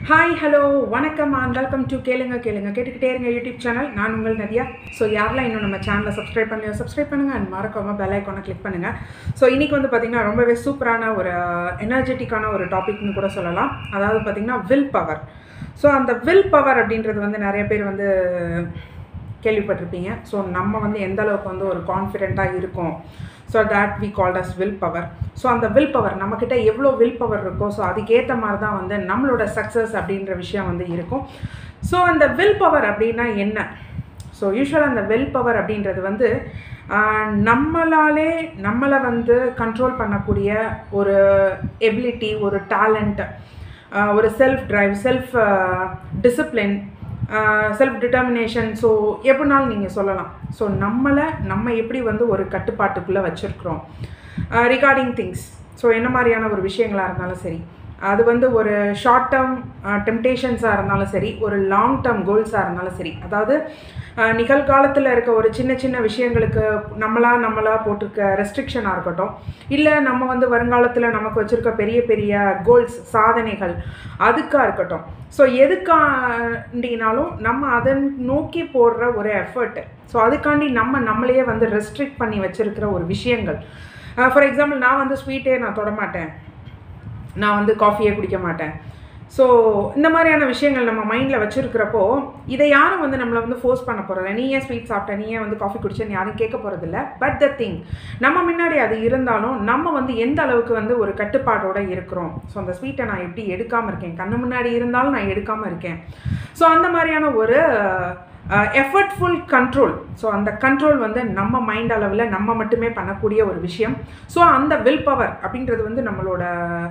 hi hello வணக்கம் and welcome to கேளுங்க கேளுங்க கேட்டுக்கிட்டே இருங்க யூடியூப் சேனல் நான் உங்கள் நதியா ஸோ யாரெல்லாம் இன்னும் நம்ம சேனலை சப்ஸ்கிரைப் பண்ணலையோ சப்ஸ்கிரைப் பண்ணுங்கள் அண்ட் மறக்காம பெல் ஐக்கானை கிளிக் பண்ணுங்கள் ஸோ இன்றைக்கி வந்து பார்த்திங்கன்னா ரொம்பவே சூப்பரான ஒரு எனர்ஜெட்டிக்கான ஒரு டாபிக்னு கூட சொல்லலாம் அதாவது பார்த்திங்கன்னா வில் பவர் ஸோ அந்த வில் பவர் அப்படின்றது வந்து நிறைய பேர் வந்து கேள்விப்பட்டிருப்பீங்க ஸோ நம்ம வந்து எந்த அளவுக்கு வந்து ஒரு கான்ஃபிடெண்ட்டாக இருக்கோம் so that we called as will power so அந்த வில் பவர் நம்மக்கிட்ட எவ்வளோ வில் பவர் இருக்கோ ஸோ அதுக்கேற்ற மாதிரி தான் வந்து நம்மளோட சக்ஸஸ் அப்படின்ற விஷயம் வந்து இருக்கும் ஸோ அந்த வில் பவர் அப்படின்னா என்ன ஸோ யூஸ்வலாக அந்த வில் பவர் அப்படின்றது வந்து ஆஹ், நம்மளாலே நம்மளை வந்து கண்ட்ரோல் பண்ணக்கூடிய ஒரு எபிலிட்டி ஒரு டேலண்ட் ஒரு self drive self discipline self determination so எப்படினாலும் நீங்கள் சொல்லலாம் ஸோ நம்மளை நம்ம எப்படி வந்து ஒரு கட்டுப்பாட்டுக்குள்ளே வச்சுருக்குறோம் ரிகார்டிங் திங்ஸ் ஸோ என்ன மாதிரியான ஒரு விஷயங்களாக இருந்தாலும் சரி அது வந்து ஒரு ஷார்ட் டேர்ம் டெம்டேஷன்ஸாக இருந்தாலும் சரி ஒரு லாங் டேர்ம் கோல்ஸாக இருந்தாலும் சரி அதாவது அஹ், நிகழ்காலத்தில் இருக்க ஒரு சின்ன சின்ன விஷயங்களுக்கு நம்மளா நம்மளா போட்டிருக்க ரெஸ்ட்ரிக்ஷனாக இருக்கட்டும் இல்லை நம்ம வந்து வருங்காலத்தில் நமக்கு வச்சுருக்க பெரிய பெரிய கோல்ஸ் சாதனைகள் அதுக்காக இருக்கட்டும் ஸோ எதுக்காண்டினாலும் நம்ம அதை நோக்கி போடுற ஒரு எஃபர்ட் ஸோ அதுக்காண்டி நம்ம நம்மளையே வந்து ரெஸ்ட்ரிக்ட் பண்ணி வச்சுருக்கிற ஒரு விஷயங்கள் ஃபார் எக்ஸாம்பிள் நான் வந்து ஸ்வீட்டே நான் தொட மாட்டேன் நான் வந்து காஃபியே குடிக்க மாட்டேன் ஸோ இந்த மாதிரியான விஷயங்கள் நம்ம மைண்டில் வச்சுருக்கிறப்போ இதை யாரும் வந்து நம்மளை வந்து ஃபோர்ஸ் பண்ண போகிறதில்ல நீ ஏன் ஸ்வீட் சாப்பிட்ட நீ ஏன் வந்து காஃபி குடிச்சேன்னு யாரும் கேட்க போகிறதில்ல பட் த திங் நம்ம முன்னாடி அது இருந்தாலும் நம்ம வந்து எந்த அளவுக்கு வந்து ஒரு கட்டுப்பாடோடு இருக்கிறோம் ஸோ அந்த ஸ்வீட்டை நான் எப்படி எடுக்காமல் இருக்கேன் கண்ணு முன்னாடி இருந்தாலும் நான் எடுக்காமல் இருக்கேன் ஸோ அந்த மாதிரியான ஒரு எஃபர்ட்ஃபுல் கண்ட்ரோல் ஸோ அந்த கண்ட்ரோல் வந்து நம்ம மைண்ட் அளவில் நம்ம மட்டுமே பண்ணக்கூடிய ஒரு விஷயம் ஸோ அந்த வில் பவர் அப்படின்றது வந்து நம்மளோட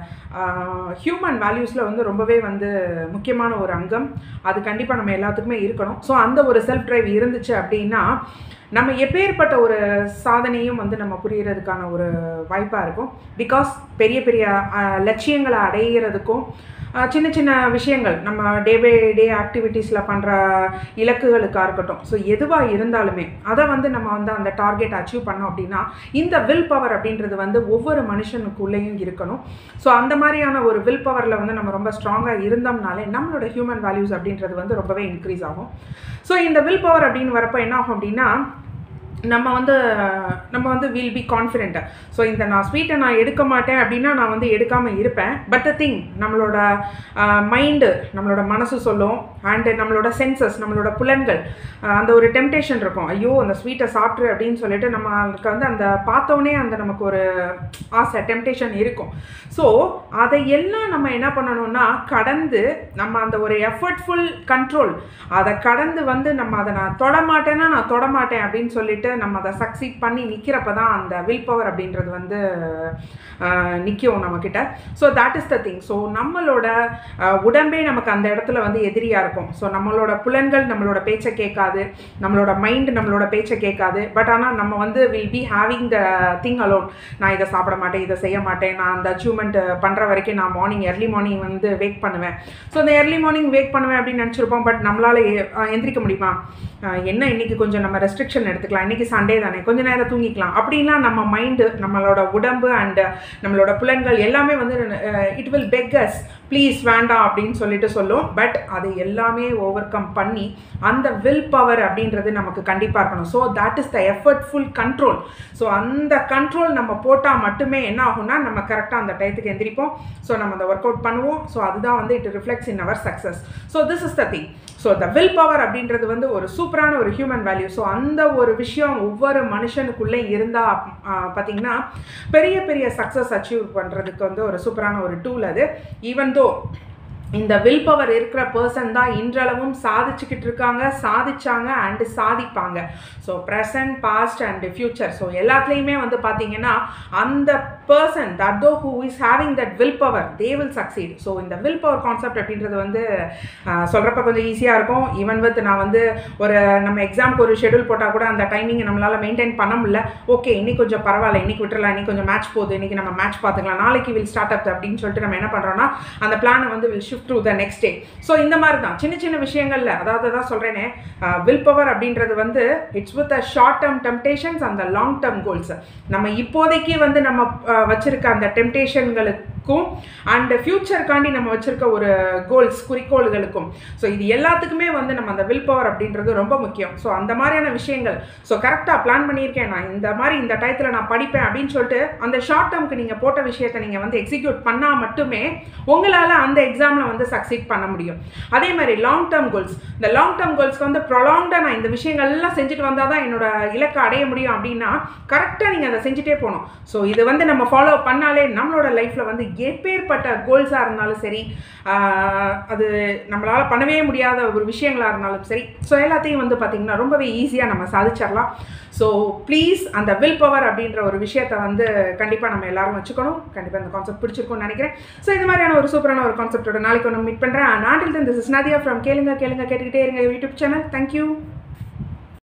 ஹியூமன் வேல்யூஸில் வந்து ரொம்பவே வந்து முக்கியமான ஒரு அங்கம் அது கண்டிப்பாக நம்ம எல்லாத்துக்குமே இருக்கணும் ஸோ அந்த ஒரு செல்ஃப் டிரைவ் இருந்துச்சு அப்படின்னா நம்ம எப்பேற்பட்ட ஒரு சாதனையும் வந்து நம்ம புரியறதுக்கான ஒரு வாய்ப்பாக இருக்கும் பிகாஸ் பெரிய பெரிய அஹ், லட்சியங்களை அடையிறதுக்கும் அஹ், சின்ன சின்ன விஷயங்கள் நம்ம டே பை டே ஆக்டிவிட்டீஸில் பண்ணுற இலக்குகளுக்காக இருக்கட்டும் ஸோ எதுவாக இருந்தாலுமே அதை வந்து நம்ம வந்து அந்த டார்கெட் அச்சீவ் பண்ணோம் அப்படின்னா இந்த வில் பவர் அப்படின்றது வந்து ஒவ்வொரு மனுஷனுக்குள்ளேயும் இருக்கணும் ஸோ அந்த மாதிரியான ஒரு வில் பவரில் வந்து நம்ம ரொம்ப ஸ்ட்ராங்காக இருந்தோம்னாலே நம்மளோட ஹியூமன் வேல்யூஸ் அப்படின்றது வந்து ரொம்பவே இன்க்ரீஸ் ஆகும் ஸோ இந்த வில் பவர் அப்படின்னு வரப்போ என்ன ஆகும் அப்படின்னா நம்ம வந்து நம்ம வந்து வில் பி கான்ஃபிடென்ட் ஸோ இந்த நான் ஸ்வீட்டை நான் எடுக்க மாட்டேன் அப்படின்னா நான் வந்து எடுக்காமல் இருப்பேன் பட் த திங் நம்மளோட மைண்டு நம்மளோட மனசு சொல்லும் அண்டு நம்மளோட சென்சஸ் நம்மளோட புலன்கள் ஆஹ் அந்த ஒரு டெம்டேஷன் இருக்கும் ஐயோ அந்த ஸ்வீட்டை சாப்பிட்ரு அப்படின்னு சொல்லிட்டு நம்மளுக்கு வந்து அந்த பார்த்தோன்னே அந்த நமக்கு ஒரு ஆசை டெம்டேஷன் இருக்கும் ஸோ அதை எல்லாம் நம்ம என்ன பண்ணணும்னா கடந்து நம்ம அந்த ஒரு எஃபர்ட்ஃபுல் கண்ட்ரோல் அதை கடந்து வந்து நம்ம அதை நான் தொட மாட்டேன்னா நான் தொட மாட்டேன் அப்படின்னு சொல்லிட்டு நம்ம அதை சக்சீட் பண்ணி நிற்கிறப்ப தான் அந்த வில் பவர் அப்படின்றது வந்து நிற்கும் நம்மக்கிட்ட so that is the thing so நம்மளோட ஆஹ், உடம்பே நமக்கு அந்த இடத்துல வந்து எதிரியாக இருக்கும் ஸோ நம்மளோட புலன்கள் நம்மளோட பேச்சை கேட்காது நம்மளோட மைண்ட் நம்மளோட பேச்சை கேட்காது பட் ஆனால் நம்ம வந்து will be having the thing alone நான் இதை சாப்பிட மாட்டேன் இதை செய்ய மாட்டேன் நான் அந்த அச்சீவ்மெண்ட் பண்ணுற வரைக்கும் நான் மார்னிங் early மார்னிங் வந்து வேக் பண்ணுவேன் ஸோ அந்த early மார்னிங் வேக் பண்ணுவேன் அப்படின்னு நினச்சிருப்போம் பட் நம்மளால் எந்திரிக்க முடியுமா அஹ் என்ன இன்னைக்கு கொஞ்சம் நம்ம ரெஸ்ட்ரிக்ஷன் எடுத்துக்கலாம் இன்னைக்கு சண்டே தானே கொஞ்ச நேரம் தூங்கிக்கலாம் அப்படின்லாம் நம்ம மைண்டு நம்மளோட உடம்பு அண்ட் நம்மளோட புலன்கள் எல்லாமே வந்து இட் வில் பெக்கஸ் ப்ளீஸ் வேண்டாம் அப்படின்னு சொல்லிட்டு சொல்லும் பட் அது எல்லாமே ஓவர் கம் பண்ணி அந்த வில் பவர் அப்படின்றது நமக்கு கண்டிப்பாக இருக்கணும் so that is the effortful control so அந்த கண்ட்ரோல் நம்ம போட்டால் மட்டுமே என்ன ஆகும்னா நம்ம கரெக்டாக அந்த டயத்துக்கு எந்திரிப்போம் ஸோ நம்ம அந்த ஒர்க் அவுட் பண்ணுவோம் ஸோ அதுதான் வந்து it reflects in our success so this is the thing so the will power அப்படின்றது வந்து ஒரு சூப்பரான ஒரு ஹியூமன் வேல்யூ ஸோ அந்த ஒரு விஷயம் ஒவ்வொரு மனுஷனுக்குள்ளே இருந்தால் பார்த்தீங்கன்னா பெரிய பெரிய சக்ஸஸ் அச்சீவ் பண்ணுறதுக்கு வந்து ஒரு சூப்பரான ஒரு டூல் அது ஈவன் தோ இந்த வில் பவர் இருக்கிற பர்சன் தான் இன்றளவும் சாதிச்சுக்கிட்டு இருக்காங்க சாதிச்சாங்க அண்டு சாதிப்பாங்க so present past and future so எல்லாத்துலேயுமே வந்து பார்த்தீங்கன்னா அந்த person that though who is having that will power they will succeed so இந்த வில் பவர் கான்செப்ட் அப்படின்றது வந்து சொல்கிறப்ப கொஞ்சம் ஈஸியாக இருக்கும் ஈவன் வித் நான் வந்து ஒரு நம்ம எக்ஸாம்க்கு ஒரு ஷெடியூல் போட்டால் கூட அந்த டைமிங்கை நம்மளால் மெயின்டைன் பண்ண முடியல ஓகே இன்னைக்கு கொஞ்சம் பரவாயில்ல இன்னைக்கு விட்டுறலாம் இன்னைக்கு கொஞ்சம் மேட்ச் போகுது இன்னைக்கு நம்ம மேட்ச் பார்த்துக்கலாம் நாளைக்கு வில் ஸ்டார்ட் அப் அப்படின்னு சொல்லிட்டு நம்ம என்ன பண்ணுறோம்னா அந்த பிளானை வந்து will shift to the next day so இந்த மாதிரி தான் சின்ன சின்ன விஷயங்கள்ல அதாவது தான் சொல்கிறேனே வில் பவர் அப்படின்றது வந்து it's with a short term temptations அந்த லாங் டேர்ம் கோல்ஸ் நம்ம இப்போதைக்கு வந்து நம்ம அஹ், வச்சிருக்க அந்த டெம்டேஷன்களுக்கு க்கும் அண்ட் ஃப்யூச்சருக்காண்டி நம்ம வச்சிருக்க ஒரு கோல்ஸ் குறிக்கோள்களுக்கும் ஸோ இது எல்லாத்துக்குமே வந்து நம்ம அந்த வில் பவர் அப்படின்றது ரொம்ப முக்கியம் ஸோ அந்த மாதிரியான விஷயங்கள் ஸோ கரெக்டாக பிளான் பண்ணியிருக்கேன் நான் இந்த மாதிரி இந்த டயத்தில் நான் படிப்பேன் அப்படின்னு சொல்லிட்டு அந்த ஷார்ட் டேர்ம்க்கு நீங்கள் போட்ட விஷயத்தை நீங்கள் வந்து எக்ஸிக்யூட் பண்ணால் மட்டுமே உங்களால் அந்த எக்ஸாமில் வந்து சக்சீட் பண்ண முடியும் அதே மாதிரி லாங் டேர்ம் கோல்ஸ் இந்த லாங் டேர்ம் கோல்ஸ்க்கு வந்து ப்ரொலாங்டாக நான் இந்த விஷயங்கள்லாம் செஞ்சுட்டு வந்தால் தான் என்னோட இலக்கை அடைய முடியும் அப்படின்னா கரெக்டாக நீங்கள் அதை செஞ்சுட்டே போகணும் ஸோ இது வந்து நம்ம ஃபாலோ பண்ணாலே நம்மளோட லைஃப்பில் வந்து எப்பேற்பட்ட கோல்ஸாக இருந்தாலும் சரி ஆஹ், அது நம்மளால் பண்ணவே முடியாத ஒரு விஷயங்களாக இருந்தாலும் சரி ஸோ எல்லாத்தையும் வந்து பார்த்திங்கன்னா ரொம்பவே ஈஸியாக நம்ம சாதிச்சிடலாம் ஸோ ப்ளீஸ் அந்த வில் பவர் அப்படின்ற ஒரு விஷயத்தை வந்து கண்டிப்பாக நம்ம எல்லாரும் வச்சுக்கணும் கண்டிப்பாக அந்த கான்செப்ட் பிடிச்சிருக்கும்னு நினைக்கிறேன் ஸோ இந்த மாதிரியான ஒரு சூப்பரான ஒரு கான்செப்டோட நாளைக்கு ஒன்று மீட் பண்ணுறேன் நாட்டில் தன் திஸ் இஸ் நதியா ஃப்ரம் கேளுங்க கேளுங்க கேட்டுக்கிட்டே இருங்க யூடியூப் சேனல் தேங்க்யூ